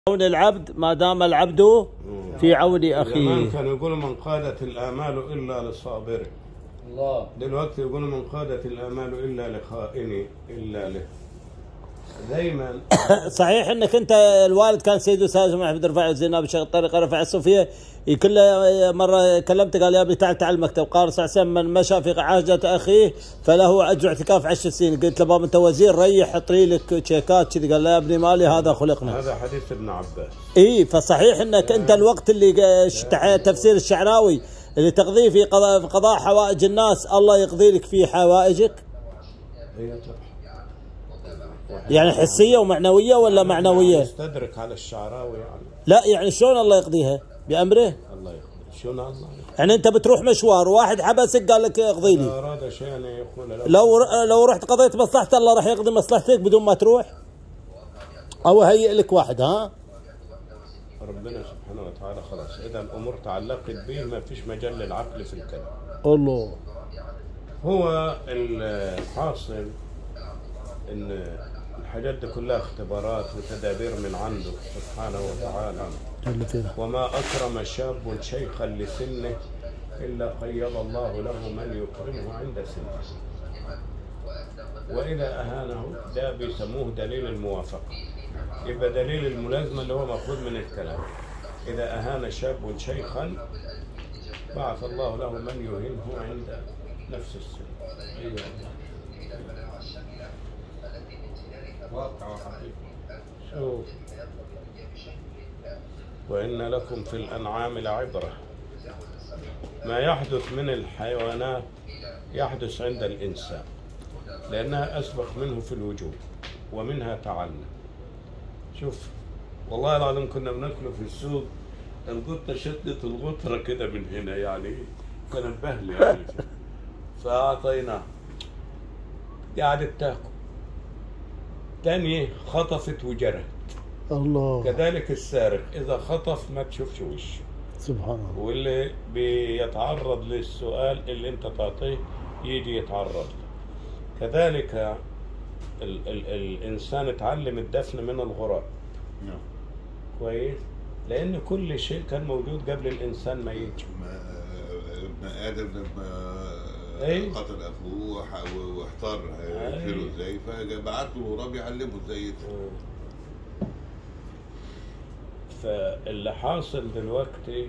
عون العبد ما دام العبد في عون زمان أخيه كانوا يقولوا من قادت الآمال إلا لصابر الله دلوقتي يقولوا من قادت الآمال إلا لخائن إلا له دايما صحيح انك انت الوالد كان سيد استاذ محمد رفاعي زينب الشيخ الطريق رفع الصوفيه كل مره كلمته قال يا ابني تعال تعال المكتب قال صلى الله عليه وسلم من مشى في حاجه اخيه فله اجر اعتكاف عشر سنين قلت له بابا انت وزير ريح اطري لك شيكات كذي قال لا يا ابني مالي هذا خلقنا هذا حديث ابن عباس اي فصحيح انك انت الوقت اللي ق- تفسير الشعراوي اللي تقضيه في قضاء, في قضاء حوائج الناس الله يقضي لك في حوائجك هي طبعا يعني حسيه ومعنويه ولا معنويه؟ يستدرك على الشعراوي يعني لا يعني شلون الله يقضيها؟ بامره؟ الله يخلي شنو الله يعني انت بتروح مشوار واحد حبسك قال لك اقضي إذا لي أراد شيئا يقول له لو لو رحت قضيت مصلحته الله راح يقضي مصلحتك بدون ما تروح او هيئ لك واحد ها ربنا سبحانه وتعالى خلاص إذا الأمور تعلقت به ما فيش مجال للعقل في الكلام الله هو الحاصل ان الحاجات دي كلها اختبارات وتدابير من عنده سبحانه وتعالى جل فيها وما اكرم شاب شيخا لسنه الا قيض الله له من يكرمه عند سنه واذا اهانه ده بيسموه دليل الموافقه يبقى دليل الملازمه اللي هو مأخوذ من الكلام اذا اهان شاب شيخا بعث الله له من يهينه عند نفس السن أيوة. واقع وحقيقي شوف وإن لكم في الأنعام لعبرة ما يحدث من الحيوانات يحدث عند الإنسان لأنها أسبق منه في الوجود ومنها تعلم شوف والله العظيم كنا بناكله في السوق القطة شدت الغطرة كده من هنا يعني كان بهل يعني فأعطيناه قعدت تاكل تاني خطفت وجرت الله كذلك السارق إذا خطف ما تشوفش وشه سبحان الله واللي بيتعرض للسؤال اللي انت تعطيه يجي يتعرض له كذلك ال ال الإنسان اتعلم الدفن من الغراب نعم كويس لأن كل شيء كان موجود قبل الإنسان ما يجي ما- ابن ادم لما إيه. قتل اخوه وح- واحتار أي. يقتله ازاي فبعت له غراب يعلمه ازاي يقتل. فاللي حاصل دلوقتي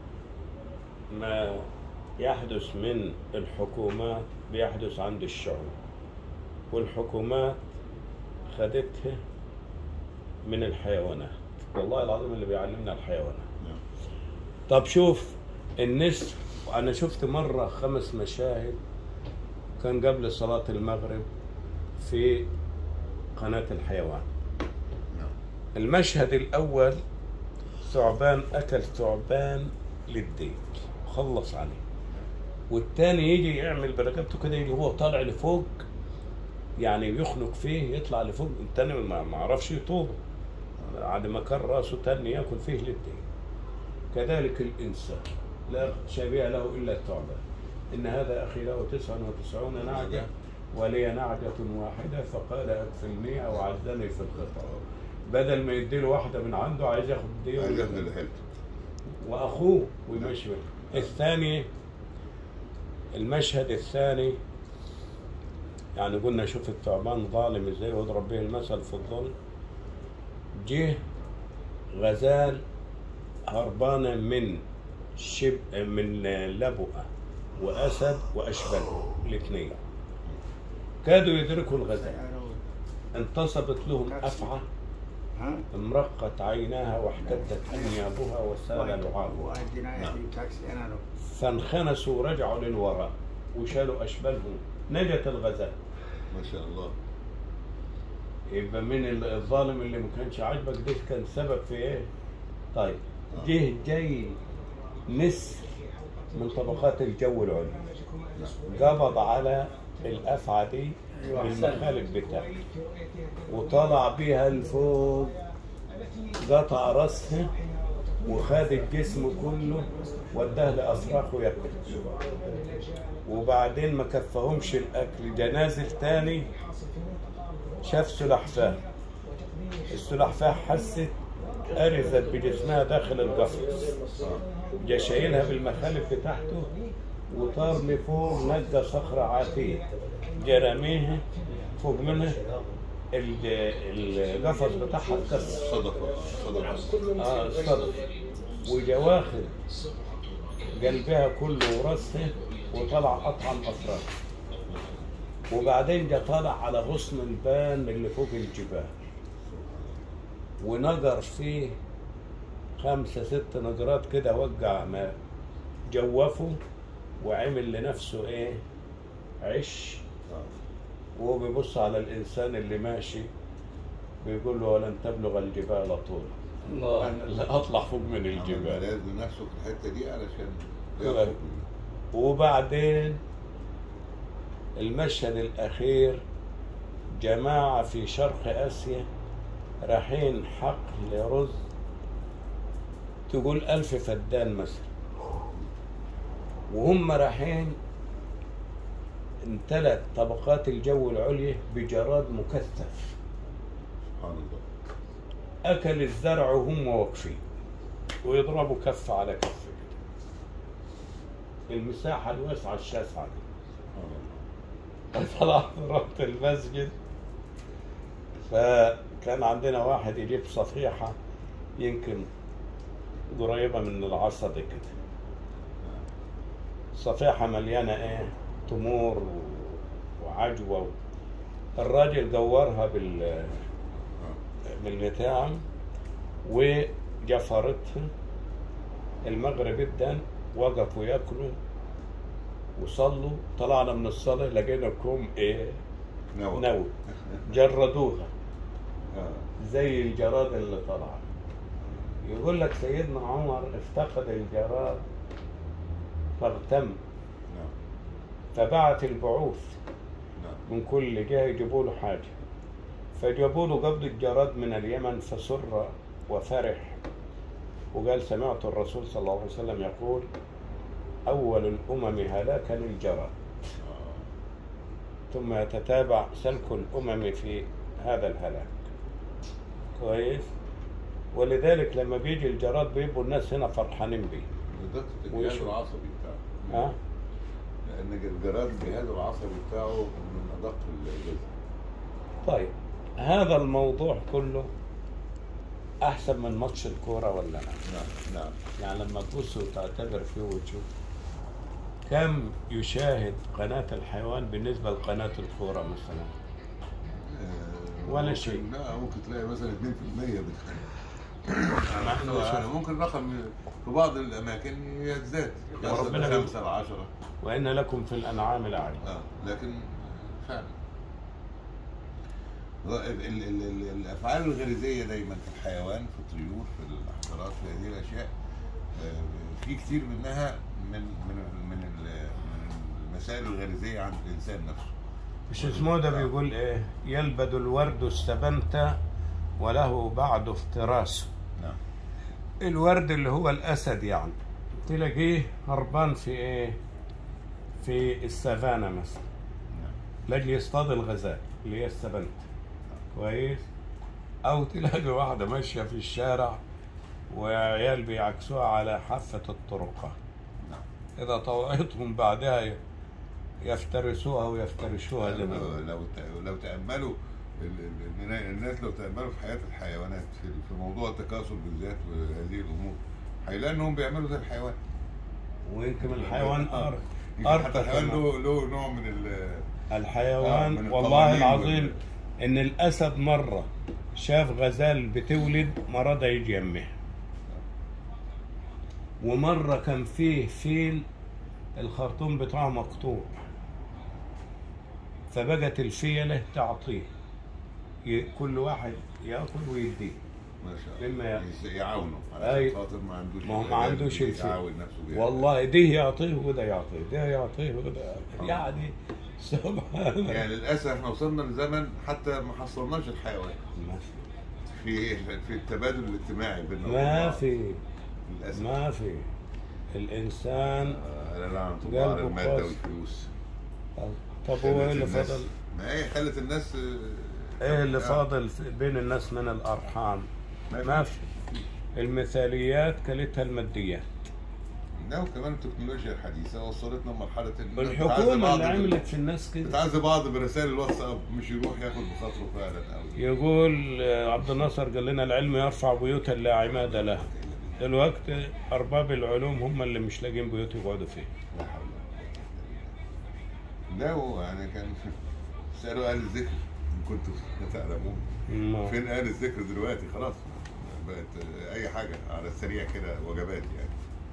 ما يحدث من الحكومات بيحدث عند الشعوب والحكومات خدتها من الحيوانات والله العظيم اللي بيعلمنا الحيوانات نعم. طب شوف النسر انا شفت مره خمس مشاهد كان قبل صلاه المغرب في قناه الحيوان نعم. المشهد الأول ثعبان أكل ثعبان للديك خلص عليه والتاني يجي يعمل برقبته كده يجي هو طالع لفوق يعني يخنق فيه يطلع لفوق التاني ما ما عرفش يطوله بعد ما كان راسه تاني ياكل فيه للديك كذلك الإنسان لا شبيه له إلا الثعبان إن هذا أخي له تسعة وتسعون نعجة ولي نعجة واحدة فقال أكفلني أو عزني في القطع بدل ما يديله واحدة من عنده عايز ياخد دي عايز ياخد اللي حلته واخوه ويمشي بيه. الثاني المشهد الثاني يعني قلنا شوف الثعبان ظالم ازاي ويضرب به المثل في الظلم جه غزال هربانه من شب من لبؤه واسد واشباله الاثنين كادوا يدركوا الغزال انتصبت لهم افعى امرقت عيناها واحتدت انيابها وسال لعابها فانخنسوا ورجعوا للوراء وشالوا اشبالهم نجت الغزال ما شاء الله يبقى من الظالم اللي ما كانش عاجبك ده كان سبب في ايه؟ طيب جه جاي نسر من طبقات الجو العليا قبض على الافعى دي بالمخالب بتاعه وطلع بيها لفوق قطع راسها وخد الجسم كله وداه لافراخ وياكل وبعدين ما كفهمش الاكل جا نازل تاني شاف سلحفاه السلحفاه حست أرزت بجسمها داخل القفص جا شايلها بالمخالب بتاعته وطار لفوق نجى صخرة عاتية جا رميها فوق منها ال- القفص بتاعها اتكسر صدقة صدقة اه صدق وجا واخد قلبها كله وراسها وطلع قطع الافراد وبعدين جا طالع على غصن البان اللي فوق الجبال ونجر فيه خمسة ست نجرات كده وقع ما جوفه وعمل لنفسه ايه عش وهو بيبص على الانسان اللي ماشي بيقول له ولن تبلغ الجبال طولا الله انا اللي اطلع فوق من عمل الجبال ملاذ لنفسه في الحتة دي علشان أيوة. ياخد منه. وبعدين المشهد الأخير جماعة في شرق آسيا رايحين حقل رز تقول ألف فدان مثلا وهم رايحين امتلت طبقات الجو العليا بجراد مكثف سبحان الله أكل الزرع وهم واقفين ويضربوا كف على كف كده المساحة الواسعة الشاسعة دي سبحان الله طلعت رحت المسجد فكان عندنا واحد يجيب صفيحة يمكن قريبة من العصا دي كده صفيحة مليانة ايه تمور و- وعجوة الراجل جورها بال بالبتاع وجفرتها المغرب ادن وقفوا ياكلوا وصلوا طلعنا من الصلاة لقينا كوم ايه نوى نوى جردوها آه. زي الجراد اللي طلع يقول لك سيدنا عمر افتقد الجراد فاغتم نعم فبعت البعوث نعم من كل جهة يجيبوا له حاجة فجابوا له قبض الجراد من اليمن فسر وفرح وقال سمعت الرسول صلى الله عليه وسلم يقول أول الأمم هلاكا الجراد ثم يتتابع سلك الأمم في هذا الهلاك كويس ولذلك لما بيجي الجراد بيبقوا الناس هنا فرحانين بيه بالذات الجهاز ويشرب. العصبي بتاعه ها لان الجراد الجهاز العصبي بتاعه من ادق الجزء طيب هذا الموضوع كله أحسن من ماتش الكورة ولا لا؟ نعم نعم يعني لما تبص وتعتبر فيه وتشوف كم يشاهد قناة الحيوان بالنسبة لقناة الكورة مثلا آه، ولا ممكن- شيء. لا ممكن تلاقي مثلا 2% بتخلي نحن يعني ممكن رقم في بعض الاماكن يزداد وربنا يصل بي- 5 ل 10 وإن لكم في الأنعام لعب اه لكن فعلا ال- ال- ال- ال- الافعال الغريزيه دايما في الحيوان في الطيور في الحشرات في هذه الاشياء آه، في كتير منها من من من ال- من المسائل الغريزيه عند الانسان نفسه مش اسمه ده بيقول إيه يلبد الورد السبنت وله بعد افتراسه نعم الورد اللي هو الأسد يعني تلاقيه هربان في إيه في السافانا مثلا نعم لاجل يصطاد الغزال اللي هي السبنت كويس او تلاقي واحده ماشيه في الشارع وعيال بيعكسوها على حافه الطرقات نعم اذا طوعتهم بعدها ي- يفترسوها ويفترشوها زي ما لو بيقولوا. لو ت- لو تاملوا ال- ال- ال- الناس لو تاملوا في حياه الحيوانات في في موضوع التكاثر بالذات وهذه الامور هيلاقوا انهم بيعملوا زي الحيوان ويمكن الحيوان أر... يمكن حتى أرقى الحيوان كمان. له له نوع من ال آه، الحيوان من والله القوانين العظيم وال- ان الاسد مره شاف غزال بتولد ما رضى يجي يمها ومره كان فيه فيل الخرطوم بتاعه مقطوع فبقت الفيله تعطيه ي- كل واحد ياكل ويديه ما شاء مما الله ي- يس- يعاونه أي. على خاطر ما عندوش ما هو ما عندوش الفيل يعاون نفسه بيها. والله ده يعطيه وده يعطيه ده يعطيه وده يعطيه يعني سبحان الله يعني للاسف احنا وصلنا لزمن حتى ما حصلناش الحيوان ما في في في التبادل الاجتماعي بيننا وبين ما بعض. في للاسف ما في الانسان آه، لا لعنة قلبه الله على الماده قاسي. والفلوس طب هو ايه خلت اللي الناس- فضل ما هي خلت الناس آه، ايه اللي آه، فاضل في- بين الناس من الارحام ما في فيش. المثاليات كلتها الماديات لا وكمان التكنولوجيا الحديثه وصلتنا لمرحله ان والحكومة اللي عملت في الناس كده بتعزي بعض برسائل الواتساب مش يروح ياخد بخاطره فعلا قوي يقول آه، عبد الناصر قال لنا العلم يرفع بيوتا لا عماد لها دلوقتي أرباب العلوم هم اللي مش لاقيين بيوت يقعدوا فيه لا حول ولا قوة. لا هو يعني كان سألوا أهل الذكر إن كنتم تعلمون ما- فين أهل الذكر دلوقتي خلاص بقت أي حاجة على السريع كده وجبات يعني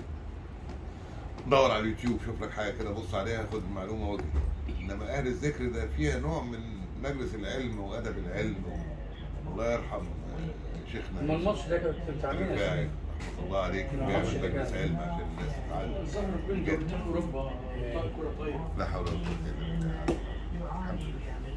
دور على اليوتيوب شوف لك حاجة كده بص عليها خد المعلومة وجه إنما أهل الذكر ده فيها نوع من مجلس العلم وأدب العلم الله يرحم آه، شيخنا ما الماتش ده كنت بتاع مين يا الرفاعي شيخ؟ رحمة الله عليك بيعمل مجلس علم عشان الناس تتعلم الظهر بين جد. دولتين اوروبا بتاع كوره طيب لا حول ولا قوة إلا بالله الحمد لله